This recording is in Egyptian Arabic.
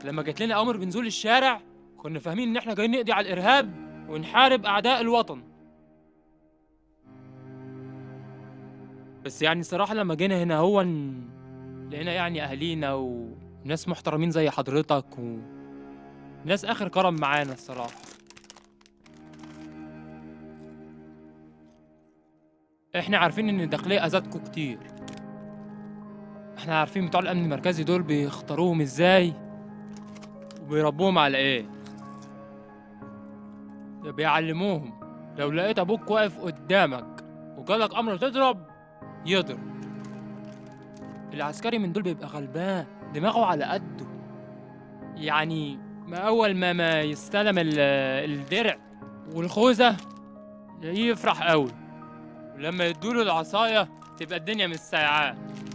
لما جات لنا امر بنزول الشارع كنا فاهمين ان احنا جايين نقضي على الارهاب ونحارب اعداء الوطن بس يعني صراحة لما جينا هنا هو ن- لقينا يعني اهالينا وناس محترمين زي حضرتك و ناس اخر كرم معانا الصراحة احنا عارفين ان الداخلية اذتكم كتير احنا عارفين بتوع الامن المركزي دول بيختاروهم ازاي وبيربوهم على ايه بيعلموهم لو لقيت ابوك واقف قدامك وجالك امر تضرب يضرب العسكري من دول بيبقى غلبان دماغه على قده يعني ما اول ما ما يستلم ال- الدرع والخوذه يفرح قوي ولما يدوله العصايه تبقى الدنيا مش سايعاه